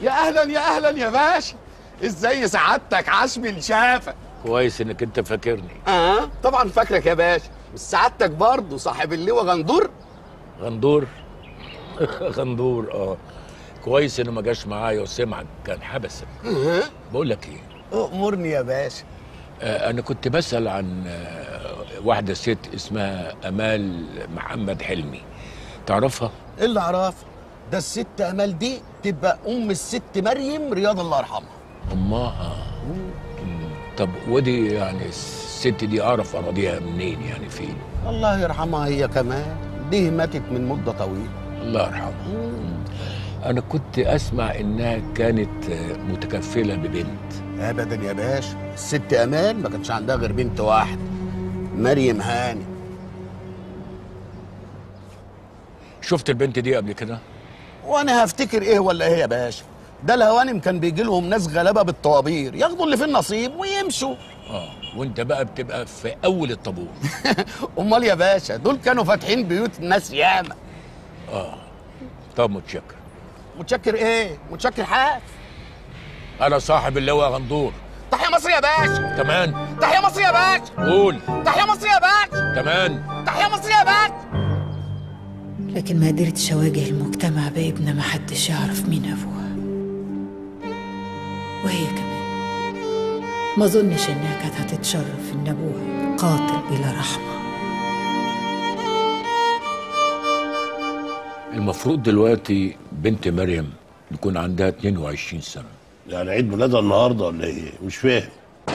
يا اهلا يا اهلا يا باشا ازاي سعادتك عاش من شافك كويس انك انت فاكرني اه طبعا فاكرك يا باشا بس سعادتك برضه صاحب اللواء غندور غندور غندور اه كويس انه ما جاش معايا وسمعك كان حبسك أه. بقول لك ايه امرني يا باشا آه انا كنت بسال عن آه واحده ست اسمها امال محمد حلمي تعرفها ايه اللي اعرفه ده الست امال دي تبقى ام الست مريم رياض الله يرحمها امها مم. طب ودي يعني الست دي اعرف اراضيها منين يعني فين الله يرحمها هي كمان دي ماتت من مده طويله الله يرحمها انا كنت اسمع انها كانت آه، متكفله ببنت ابدا يا باشا الست امان ما كانش عندها غير بنت واحده مريم هاني شفت البنت دي قبل كده وانا هفتكر ايه ولا ايه يا باشا ده الهوانم كان بيجي لهم ناس غلابه بالطوابير ياخدوا اللي في النصيب ويمشوا اه وانت بقى بتبقى في اول الطابور امال يا باشا دول كانوا فاتحين بيوت ناس ياما اه طب متشكر متشكر ايه متشكر حاف انا صاحب اللواء غندور تحيا مصر يا باشا كمان تحيا مصر يا باشا قول تحيا مصر يا باشا كمان تحيا مصر يا باشا لكن ما قدرتش أواجه المجتمع بابنة ما حدش يعرف مين أبوها وهي كمان ما ظنش إنها كانت هتتشرف إن أبوها قاتل بلا رحمة المفروض دلوقتي بنت مريم يكون عندها 22 سنه يعني عيد ميلادها النهارده ولا ايه؟ مش فاهم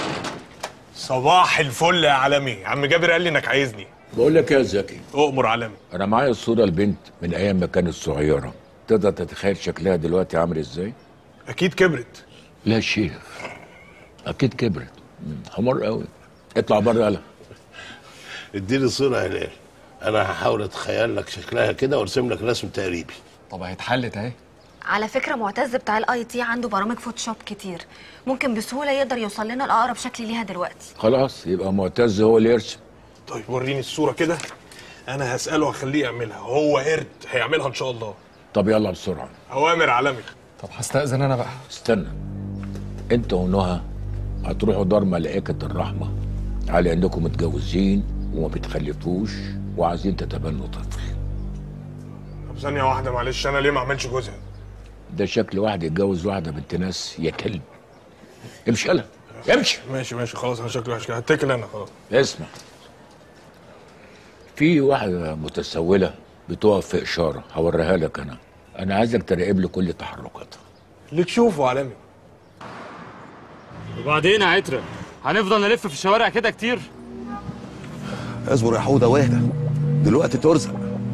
صباح الفل يا عالمي عم جابر قال لي انك عايزني بقول لك يا زكي اؤمر عالمي انا معايا صوره البنت من ايام ما كانت صغيره تقدر تتخيل شكلها دلوقتي عامل ازاي اكيد كبرت لا شيخ اكيد كبرت مم، حمار قوي اطلع بره يلا اديني صوره يا هلال انا هحاول اتخيل لك شكلها كده وارسم لك رسم تقريبي طب هيتحلت اهي على فكرة معتز بتاع الاي تي عنده برامج فوتوشوب كتير ممكن بسهولة يقدر يوصل لنا لأقرب شكل ليها دلوقتي خلاص يبقى معتز هو اللي يرسم طيب وريني الصوره كده انا هساله واخليه يعملها هو قرد هيعملها ان شاء الله طب يلا بسرعه اوامر عالمي طب هستأذن انا بقى استنى انت ونهى هتروحوا دار ملائكة الرحمة على انكم متجوزين وما بتخلفوش وعايزين تتبنوا طفل طب ثانيه واحده معلش انا ليه ما اعملش جوزها ده شكل واحد يتجوز واحدة بنت ناس يا كلب امشي يلا امشي ماشي ماشي خلاص انا شكلي وحش كده هتكل انا خلاص اسمع في واحدة متسولة بتقف في إشارة هوريها لك أنا أنا عايزك تراقب لي كل تحركاتها اللي تشوفه عالمي وبعدين يا عترة هنفضل نلف في الشوارع كده كتير اصبر يا حوده واهدى دلوقتي ترزق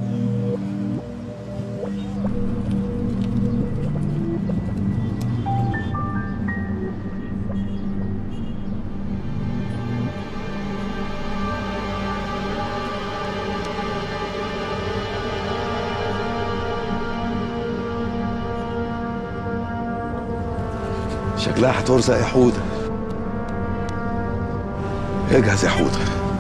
شكلها هترزق يا حوده اجهز يا حوده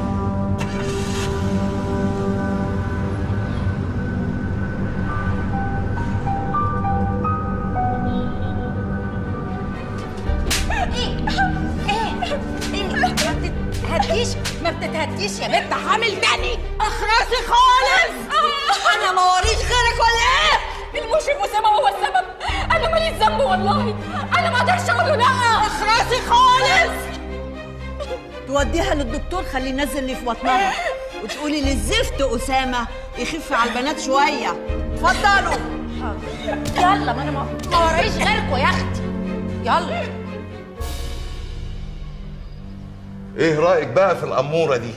بتتهديش ما بتتهديش يا بنت حامل تاني اخرسي خالص انا ما وريش غيرك ولا ايه المشرف اسامه هو السبب انا ماليش ذنب والله انا ما اقدرش اقول له لا اخرسي خالص توديها للدكتور خليه ينزل لي في بطنها وتقولي للزفت اسامه يخف على البنات شويه اتفضلوا يلا ما انا ما ما وريش غيركوا يا اختي يلا ايه رايك بقى في الاموره دي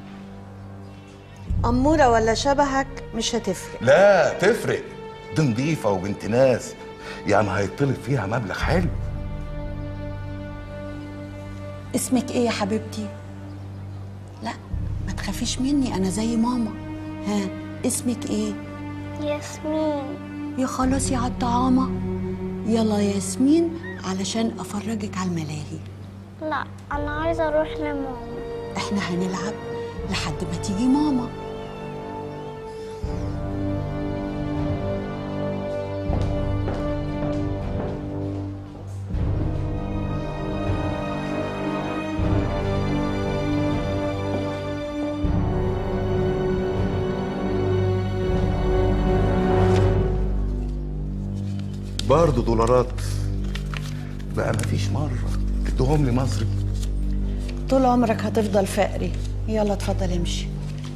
اموره ولا شبهك مش هتفرق لا تفرق دي نضيفه وبنت ناس يعني هيطلب فيها مبلغ حلو اسمك ايه يا حبيبتي لا ما تخافيش مني انا زي ماما ها اسمك ايه ياسمين يا خلاص يا عالطعامه يلا يا ياسمين علشان افرجك على الملاهي لا انا عايزه اروح لماما احنا هنلعب لحد ما تيجي ماما برضه دولارات بقى مفيش مرة ادوهم لي مصري طول عمرك هتفضل فقري يلا اتفضل امشي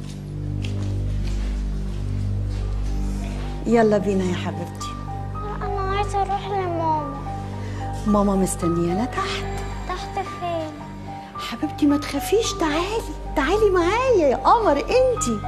يلا بينا يا حبيبتي انا عايزه اروح لماما ماما مستنيانا تحت تحت فين حبيبتي ما تخافيش تعالي تعالي معايا يا قمر انتي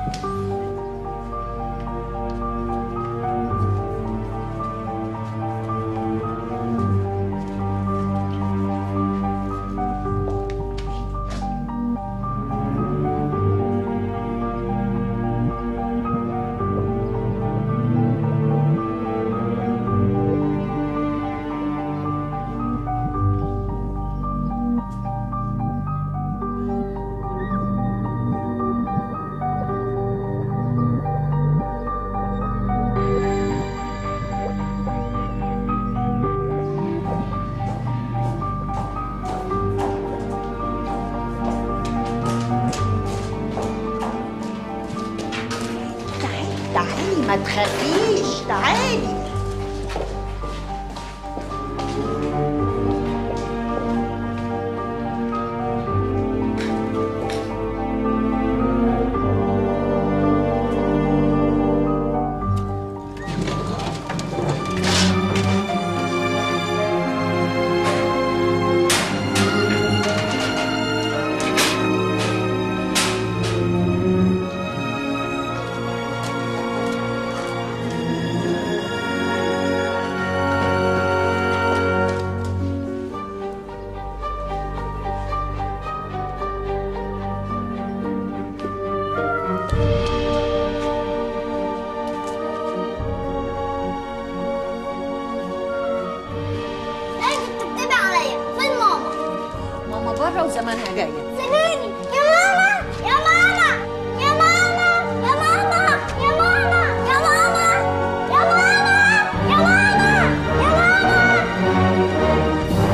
تعالي تعالي ما تخافيش تعالي ايه بتكتبي عليا فين ماما ماما بره وزمانها جايه سناني يا ماما يا ماما يا ماما يا ماما يا ماما يا ماما يا ماما يا ماما يا ماما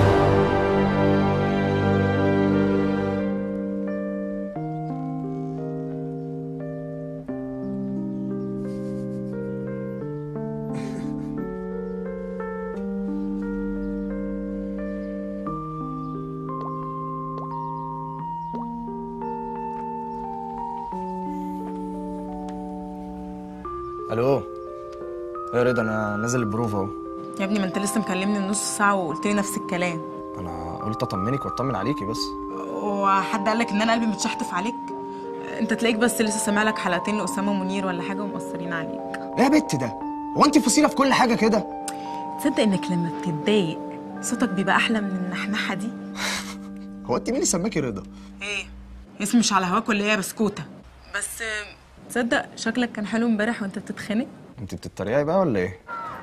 الو يا رضا انا نازل البروفا اهو يا ابني ما انت لسه مكلمني من نص ساعه وقلت لي نفس الكلام انا قلت اطمنك واطمن عليكي بس وحد قال لك ان انا قلبي متشحتف عليك انت تلاقيك بس لسه سامع لك حلقتين لاسامه منير ولا حاجه ومقصرين عليك ايه يا بت ده هو انت فصيله في كل حاجه كده تصدق انك لما بتتضايق صوتك بيبقى احلى من النحنحه دي هو انت مين اللي سماكي رضا ايه اسمي مش على هواك ولا ايه يا بسكوته بس تصدق شكلك كان حلو امبارح وانت بتتخانق انت بتتريقي بقى ولا ايه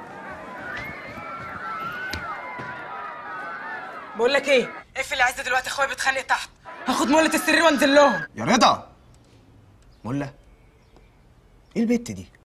بقول لك ايه اقفل يا عز دلوقتي اخويا بيتخانق تحت هاخد مولة السرير وانزل لهم يا رضا ملا ايه البت دي